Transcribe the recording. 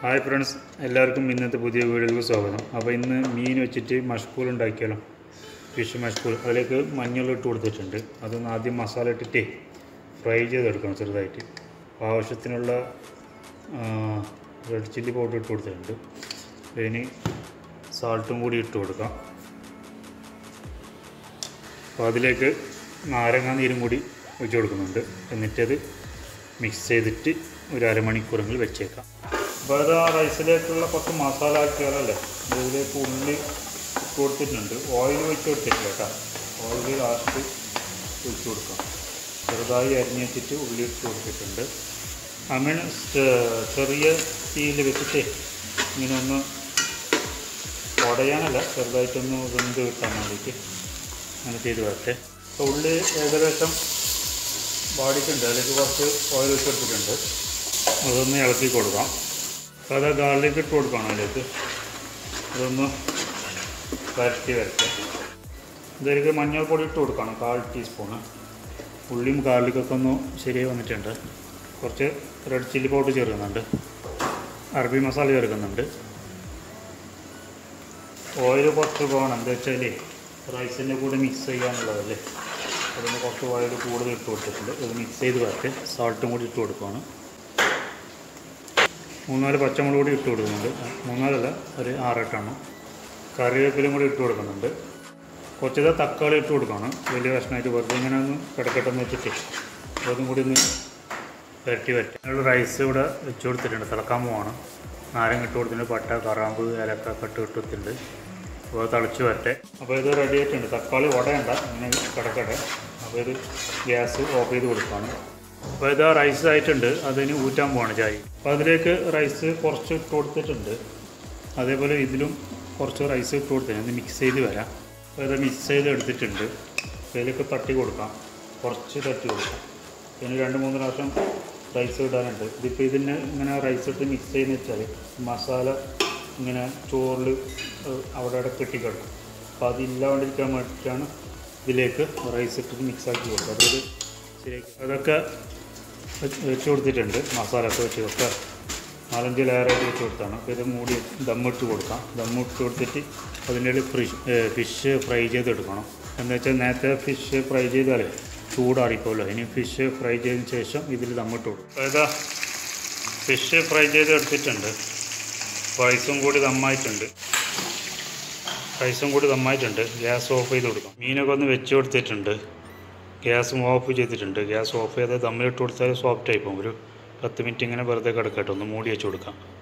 hi friends എല്ലാവർക്കും ഇന്നത്തെ പുതിയ വീഡിയോയിലേക്ക് സ്വാഗതം അപ്പോൾ ഇന്ന് മീൻ വെച്ചിട്ട് മഷ്കൂൾ ഉണ്ടാക്കിയാലോ ഫിഷ് മഷ്കൂൾ അതിലേക്ക് മഞ്ഞൾ ഇട്ട് കൊടുത്തിട്ടുണ്ട് അതൊന്ന് ആദ്യം മസാല ഇട്ടിട്ട് ഫ്രൈ ചെയ്തെടുക്കണം ചെറുതായിട്ട് അപ്പോൾ ആവശ്യത്തിനുള്ള റെഡ് ചില്ലി പൗഡർ ഇട്ട് കൊടുത്തിട്ടുണ്ട് ഇനി സാൾട്ടും കൂടി ഇട്ട് കൊടുക്കാം അപ്പോൾ അതിലേക്ക് നാരങ്ങ നീരും കൂടി ഒഴിച്ച് കൊടുക്കുന്നുണ്ട് എന്നിട്ടത് മിക്സ് ചെയ്തിട്ട് ഒരു അരമണിക്കൂറെങ്കിലും വെച്ചേക്കാം അപ്പോൾ അത് ആ റൈസിലേക്കുള്ള കുറച്ച് മസാല ആക്കിയാലല്ലേ ഇതിലേക്ക് ഉള്ളി ഇട്ട് കൊടുത്തിട്ടുണ്ട് ഓയിൽ ഒഴിച്ച് കൊടുത്തിട്ടില്ല കേട്ടോ ഓയിൽ ലാസ്റ്റ് ഒഴിച്ച് കൊടുക്കാം ചെറുതായി അരിഞ്ഞിട്ട് ഉള്ളി ഇട്ട് കൊടുത്തിട്ടുണ്ട് അങ്ങനെ ചെറിയ തീയിൽ വെച്ചിട്ട് ഇങ്ങനെ ഒന്ന് ഉടയാനല്ല ചെറുതായിട്ടൊന്ന് വെന്ത് കിട്ടാൻ വേണ്ടിയിട്ട് അങ്ങനെ ചെയ്ത് വരട്ടെ അപ്പോൾ ഉള്ളി ഏകദേശം വാടിയിട്ടുണ്ട് അതിലേക്ക് കുറച്ച് ഓയിൽ വെച്ച് കൊടുത്തിട്ടുണ്ട് അതൊന്ന് ഇളക്കി കൊടുക്കാം അപ്പോൾ അത് ഗാർലിക് ഇട്ട് കൊടുക്കണം അതിലേക്ക് അതൊന്ന് വരട്ടി വരട്ടെ ഇതിലേക്ക് മഞ്ഞൾപ്പൊടി ഇട്ട് കൊടുക്കണം കാൽ ടീസ്പൂണ് ഉള്ളിയും ഗാർലിക്കൊക്കെ ഒന്ന് ശരിയായി വന്നിട്ടുണ്ട് കുറച്ച് റെഡ് ചില്ലി പൗഡർ ചേർക്കുന്നുണ്ട് അറബി മസാല ചേർക്കുന്നുണ്ട് ഓയിൽ കുറച്ച് പോകണം എന്താ വെച്ചാൽ റൈസിൻ്റെ കൂടെ മിക്സ് ചെയ്യാനുള്ളതല്ലേ അതിന് കുറച്ച് ഓയിൽ കൂടുതൽ ഇട്ട് കൊടുത്തിട്ടുണ്ട് ഇത് മിക്സ് ചെയ്ത് വരട്ടെ സാൾട്ടും കൂടി ഇട്ട് കൊടുക്കുകയാണ് മൂന്നാല് പച്ചമുളക് കൂടി ഇട്ട് കൊടുക്കുന്നുണ്ട് മൂന്നാലല്ല ഒരു ആറെട്ടാണ് കറിവേപ്പിലും കൂടി ഇട്ട് കൊടുക്കുന്നുണ്ട് കുറച്ചത് തക്കാളി ഇട്ട് കൊടുക്കണം വലിയ കഷ്ണമായിട്ട് വെറുതെ ഇങ്ങനെ ഒന്ന് കിടക്കട്ടെന്ന് വെച്ചിട്ട് അതും കൂടി ഒന്ന് വരട്ടി വരട്ടി ഞങ്ങൾ റൈസ് ഇവിടെ വെച്ച് കൊടുത്തിട്ടുണ്ട് തിളക്കാൻ പോവാണ് നാരങ്ങ ഇട്ട് കൊടുത്തിട്ടുണ്ട് പട്ട കറാമ്പ് ഏലക്ക കട്ട് ഇട്ട് കൊടുത്തിട്ടുണ്ട് അപ്പോൾ അത് തിളച്ച് വരട്ടെ അപ്പോൾ ഇത് റെഡി ആയിട്ടുണ്ട് തക്കാളി ഉടയണ്ട ഇങ്ങനെ കിടക്കട്ടെ അപ്പോൾ ഇത് ഗ്യാസ് ഓഫ് ചെയ്ത് കൊടുക്കുകയാണ് അപ്പോൾ ഇത് റൈസ് ആയിട്ടുണ്ട് അതിന് ഊറ്റാൻ പോവാണ് ചായ അപ്പോൾ അതിലേക്ക് റൈസ് കുറച്ച് ഇട്ട് കൊടുത്തിട്ടുണ്ട് അതേപോലെ ഇതിലും കുറച്ച് റൈസ് ഇട്ട് കൊടുത്തിട്ടുണ്ട് ഇത് മിക്സ് ചെയ്ത് വരാം അപ്പോൾ ഇത് മിക്സ് ചെയ്ത് എടുത്തിട്ടുണ്ട് അപ്പോൾ ഇതിലേക്ക് തട്ടി കൊടുക്കാം കുറച്ച് തട്ടി കൊടുക്കാം പിന്നെ രണ്ട് മൂന്ന് പ്രാവശ്യം റൈസ് ഇടാനുണ്ട് ഇതിപ്പോൾ ഇതിന് ഇങ്ങനെ റൈസ് ഇട്ട് മിക്സ് ചെയ്യുന്ന വെച്ചാൽ മസാല ഇങ്ങനെ ചോറിൽ അവിടെ അവിടെ കെട്ടിക്കിടക്കും അപ്പോൾ അതില്ലാണ്ടിരിക്കാൻ വേണ്ടിയിട്ടാണ് ഇതിലേക്ക് റൈസ് ഇട്ടിട്ട് മിക്സ് ആക്കി കൊടുക്കുക അതായത് ശരിയാക്കി അതൊക്കെ വെച്ച് വെച്ച് കൊടുത്തിട്ടുണ്ട് മസാല ഒക്കെ വെച്ച് ഒക്കെ നാലഞ്ച് ലെയറായിട്ട് വെച്ച് കൊടുത്താണ് അപ്പോൾ ഇത് മൂടി ദമ്മിട്ട് കൊടുക്കാം ദമ്മിട്ട് കൊടുത്തിട്ട് അതിൻ്റെ ഇടയിൽ ഫ്രിഷ് ഫിഷ് ഫ്രൈ ചെയ്തെടുക്കണം എന്ന് വെച്ചാൽ നേരത്തെ ഫിഷ് ഫ്രൈ ചെയ്താലേ ചൂടാറിപ്പോല്ലോ ഇനി ഫിഷ് ഫ്രൈ ചെയ്തതിന് ശേഷം ഇതിൽ ദമ്മിട്ട് കൊടുക്കും അപ്പോൾ ഇതാ ഫിഷ് ഫ്രൈ ചെയ്ത് എടുത്തിട്ടുണ്ട് റൈസും കൂടി ദമ്മായിട്ടുണ്ട് റൈസും കൂടി ദമ്മായിട്ടുണ്ട് ഗ്യാസ് ഓഫ് ചെയ്ത് കൊടുക്കാം മീനൊക്കെ ഒന്ന് വെച്ച് കൊടുത്തിട്ടുണ്ട് ഗ്യാസും ഓഫ് ചെയ്തിട്ടുണ്ട് ഗ്യാസ് ഓഫ് ചെയ്ത് ദമ്മിലിട്ട് കൊടുത്താൽ സോഫ്റ്റ് ആയി പോകും ഒരു പത്ത് മിനിറ്റ് ഇങ്ങനെ വെറുതെ കിടക്കട്ടെ ഒന്ന് മൂടി വെച്ച് കൊടുക്കാം